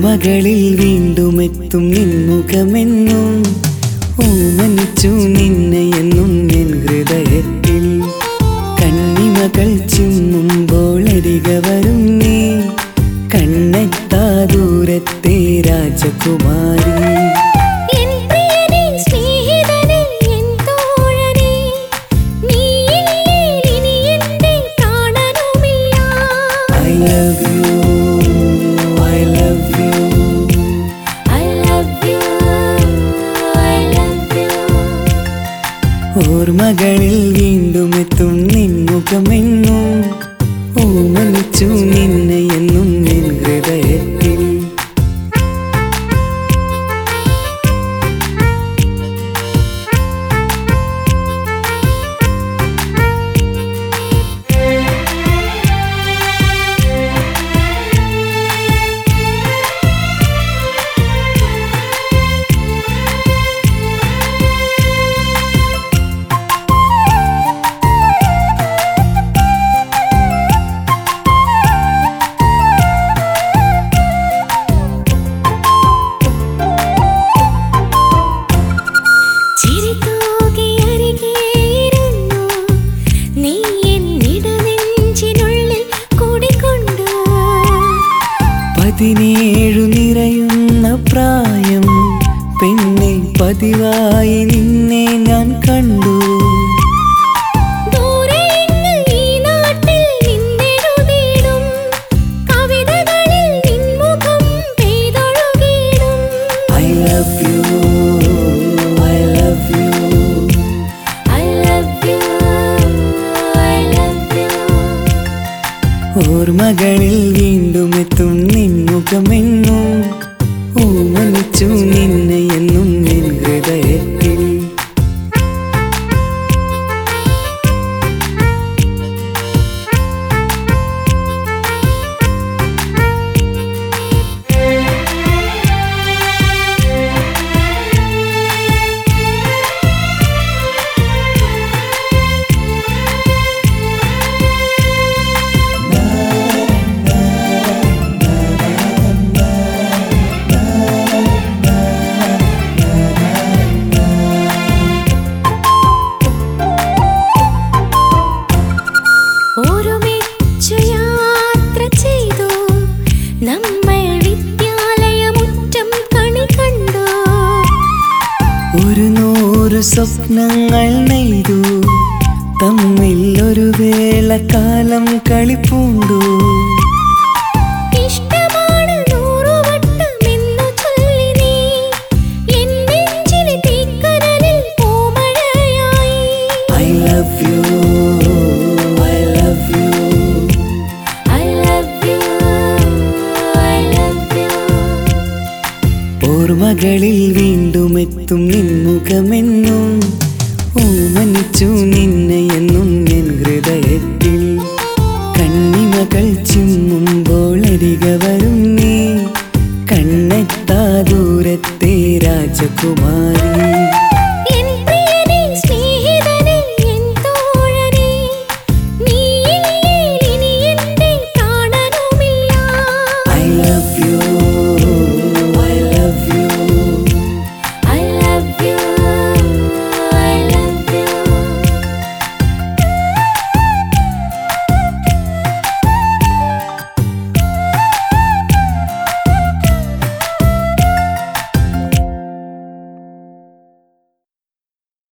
ഓർമ്മകളിൽ വീണ്ടും എത്തും നിൻമുഖമെന്നും ഓമനിച്ചു നിന്നെ എന്നും എൻ ഹൃദയത്തിൽ കണ്ണിമകൾ ചിമ്മുമ്പോൾ അരിക വരും നീ കണ്ണെത്താ ദൂരത്തെ രാജകുമാരി എൻ പ്രിയനേ സ്നേഹിതനേ എൻ തോഴനേ നീയില്ലേ ഇനി എന്റെ പ്രാണനുമില്ല I love you, I love you. I love you I love you ഓർമ്മകളിൽ വീണ്ടും എത്തും നിൻമുഖമെന്നും ഓമനിച്ചു നിന്നെ എന്നും എൻ ഹൃദയത്തിൽ ചിരിതൂകി അരികെയിരുന്നു നീ എന്നിടനെഞ്ചിനുള്ളിൽ കുടികൊണ്ടു പതിനേഴു നിറയുന്ന പ്രായം പെണ്ണെ പതിവായി നിന്നെ ഞാൻ കണ്ടു ദൂരെയെങ്ങ് ഈ നാട്ടിൽ നിന്നെഴുതിയിടും കവിതകളിൽ നിൻമുഖം പെയ്തൊഴുകിയിടും I love you I love you I love you I love you ഓർമ്മകളിൽ വീണ്ടും എത്തും നിൻമുഖമെന്നും ഓമനിച്ചു നിന്നെ എന്നും എൻ ഹൃദയത്തിൽ ഒരുമിച്ചു യാത്ര ചെയ്തു നമ്മൾ വിദ്യാലയമുറ്റം കണി കണ്ടു ഒരു നൂറ് സ്വപ്നങ്ങൾ നെയ്തു തമ്മിൽ ഒരു വേള കാലം കളിപ്പൂണ്ടു ഇഷ്ടമാണ് നൂറുവട്ടമെന്നു ചൊല്ലി നീ എൻ നെഞ്ചിലെ തീക്കനലിൽ പൂമഴയായി I love you I love you I love you I love you ഓർമ്മകളിൽ വീണ്ടും എത്തും നിൻമുഖമെന്നും ഓമനിച്ചു നിന്നെ എന്നും എൻ ഹൃദയത്തിൽ കണ്ണിമകൾ ചിമ്മുമ്പോൾ അരിക വരും നീ കണ്ണെത്താ ദൂരത്തെ രാജകുമാരി